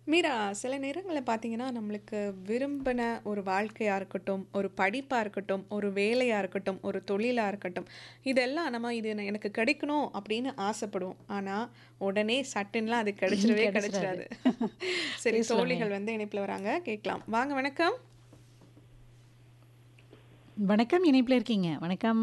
மீரா சில நேரங்களில் பார்த்தீங்கன்னா நம்மளுக்கு விரும்பின ஒரு வாழ்க்கையாக இருக்கட்டும் ஒரு படிப்பாக இருக்கட்டும் ஒரு வேலையாக இருக்கட்டும் ஒரு தொழிலாக இருக்கட்டும் இதெல்லாம் நம்ம இது என- எனக்கு கிடைக்கணும் அப்படின்னு ஆசைப்படுவோம் ஆனால் உடனே சட்டுன்னுலாம் அது கிடைச்சிடவே கிடைச்சிடாது. கிடைச்சிடாது சரி பேசலாமே. தோழிகள் வந்து இணைப்பில் வராங்க கேட்கலாம் வாங்க வணக்கம் வணக்கம் இணைப்பில் இருக்கீங்க வணக்கம்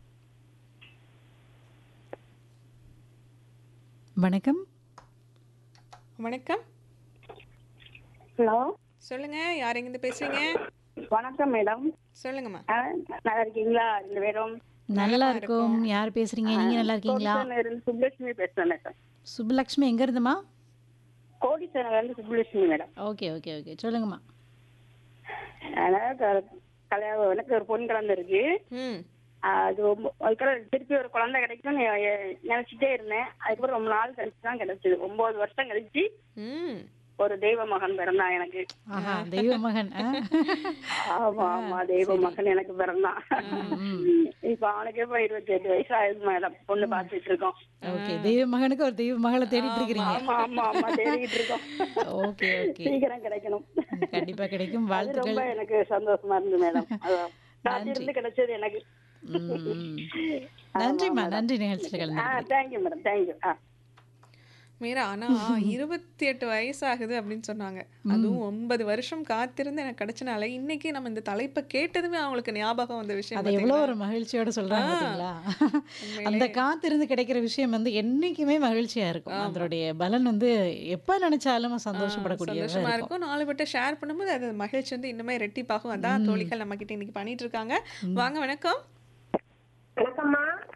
வணக்கம் வணக்கம் ஹலோ சொல்லுங்க யார் எங்கேருந்து பேசுறீங்க வணக்கம் மேடம் சொல்லுங்கம்மா ஆ, நல்லா இருக்கீங்களா ரெண்டு பேரும் நல்லா இருக்கும் யார் பேசுறீங்க நீங்க நல்லா இருக்கீங்களா கோடிசனூர்ல இருந்து சுப்புலட்சுமி பேசுறேன் மேடம் சுப்புலக்ஷ்மி எங்க இருந்துமா கோடிசனூர்ல இருந்து Subbulakshmi madam okay okay okay சொல்லுங்கம்மா அதனால க- கல்யாணம் எனக்கு ஒரு பொன் குழந்தை இருக்கு ம் ஆ, அது ரொம்ப- அதுக்கப்புறம் திருப்பி ஒரு குழந்தை கிடைக்கும்னு எ- நினைச்சிட்டே இருந்தேன் அதுக்கப்புறம் ரொம்ப நாள் கழிச்சு தான் கிடைச்சது ஒன்பது வருஷம் கழிச்சு ம் ஒரு தெய்வ மகன் பிறந்தான் எனக்கு ஆஹா தெய்வ மகன் ஆ? ஆமா ஆமா தெய்வ மகன் எனக்கு பிறந்தான் இப்ப அவனுக்கு இப்ப இருபத்தி எட்டு வயசு ஆகுது மேடம் பொண்ணு பார்த்துட்டு இருக்கோம் ஓகே தெய்வ மகனுக்கு ஒரு தெய்வ மகளை தேடிட்டு இருக்கிறீங்க ஆமா ஆமா ஆமா தேடிட்டு இருக்கோம் ஓகே ஓகே சீக்கிரம் கிடைக்கணும் கண்டிப்பா கிடைக்கும் அது வாழ்த்துக்கள் ரொம்ப எனக்கு சந்தோஷமா இருந்து மேடம் அதான் காத்திருந்து கிடைச்சது எனக்கு ம், ம். நன்றிம்மா நன்றி நிகழ்ச்சியில் கலந்து ஆ தேங்க்யூ மேடம் தேங்க்யூ ஆ மீரா ஆனா இருபத்தி எட்டு வயசாகுது அப்படின்னு சொன்னாங்க அதுவும் ஒன்பது வருஷம் காத்திருந்து எனக்கு கிடைச்சனால இன்னைக்கு நம்ம இந்த தலைப்பை கேட்டதுமே அவங்களுக்கு ஞாபகம் வந்த விஷயம் அதை எவ்வளோ ஒரு மகிழ்ச்சியோட சொல்றாங்க பாத்தீங்களா அந்த காத்திருந்து கிடைக்கிற விஷயம் வந்து என்னைக்குமே மகிழ்ச்சியா இருக்கும் அதனுடைய பலன் வந்து எப்ப நினைச்சாலும் சந்தோஷப்படக்கூடியதா சந்தோஷமா இருக்கும் இருக்கும் நாலு பேர்ட்ட ஷேர் பண்ணும்போது அது மகிழ்ச்சி வந்து இன்னுமே ரெட்டிப்பாகும் அதான் தோழிகள் நம்ம கிட்ட இன்னைக்கு பண்ணிட்டு இருக்காங்க வாங்க வணக்கம் வணக்கம்மா